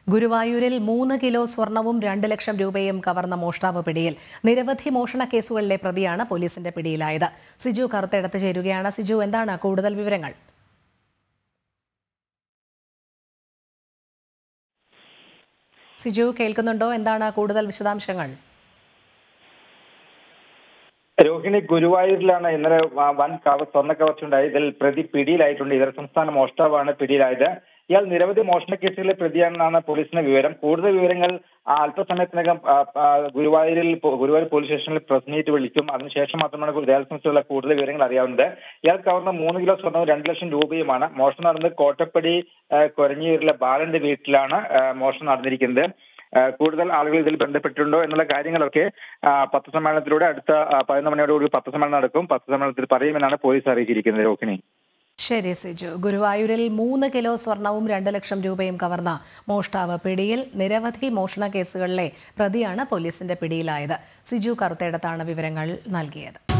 ഗുരുവായൂരിൽ മൂന്ന് കിലോ സ്വർണവും രണ്ട് ലക്ഷം രൂപയും കവർന്ന മോഷ്ടാവ് പിടിയിൽ നിരവധി മോഷണ കേസുകളിലെ പ്രതിയാണ് പോലീസിന്റെ പിടിയിലായത് സിജു കറുത്തെടുത്ത് ചേരുകയാണ് സിജു എന്താണ് കൂടുതൽ വിവരങ്ങൾ സിജു കേൾക്കുന്നുണ്ടോ എന്താണ് കൂടുതൽ വിശദാംശങ്ങൾ രോഹിണി ഗുരുവായൂരിലാണ് ഇന്നലെ വ- വൻ കവ സ്വർണ്ണ കവർച്ചയുണ്ടായി ഇതിൽ പ്രതി പിടിയിലായിട്ടുണ്ട് ഇതര സംസ്ഥാന മോഷ്ടാവാണ് പിടിയിലായത് ഇയാൾ നിരവധി മോഷണ കേസുകളിലെ പ്രതിയാണെന്നാണ് പോലീസിന്റെ വിവരം കൂടുതൽ വിവരങ്ങൾ ആ, അല്പസമയത്തിനകം ആ, ആ, ഗുരുവായൂരിൽ പോ- ഗുരുവായൂർ പോലീസ് സ്റ്റേഷനിൽ പ്രസ് മീറ്റ് വിളിക്കും അതിനുശേഷം മാത്രമാണ് ഇയാളെ സംബന്ധിച്ചുള്ള കൂടുതൽ വിവരങ്ങൾ അറിയാവുന്നത് ഇയാൾ കവർന്ന മൂന്ന് കിലോ സ്വർണ്ണവും രണ്ട് ലക്ഷം രൂപയുമാണ് മോഷണം നടന്നത് കോട്ടപ്പടി ആ, കൊരഞ്ഞിയൂരിലെ ബാലന്റെ വീട്ടിലാണ് ആ, മോഷണം നടന്നിരിക്കുന്നത് ആ, കൂടുതൽ ആളുകൾ ഇതിൽ ബന്ധപ്പെട്ടിട്ടുണ്ടോ എന്നുള്ള കാര്യങ്ങളൊക്കെ ആ, പത്രസമ്മേളനത്തിലൂടെ അടുത്ത ആ, പതിനൊന്ന് മണിയോടുകൂടി പത്രസമ്മേളനം നടക്കും പത്രസമ്മേളനത്തിൽ പറയുമെന്നാണ് പോലീസ് അറിയിച്ചിരിക്കുന്നത് രോഹിണി ശരി സിജു ഗുരുവായൂരിൽ മൂന്ന് കിലോ സ്വർണവും രണ്ട് ലക്ഷം രൂപയും കവർന്ന മോഷ്ടാവ് പിടിയിൽ നിരവധി മോഷണ കേസുകളിലെ പ്രതിയാണ് പോലീസിന്റെ പിടിയിലായത് സിജു കറുത്തേടത്താണ് വിവരങ്ങൾ നൽകിയത്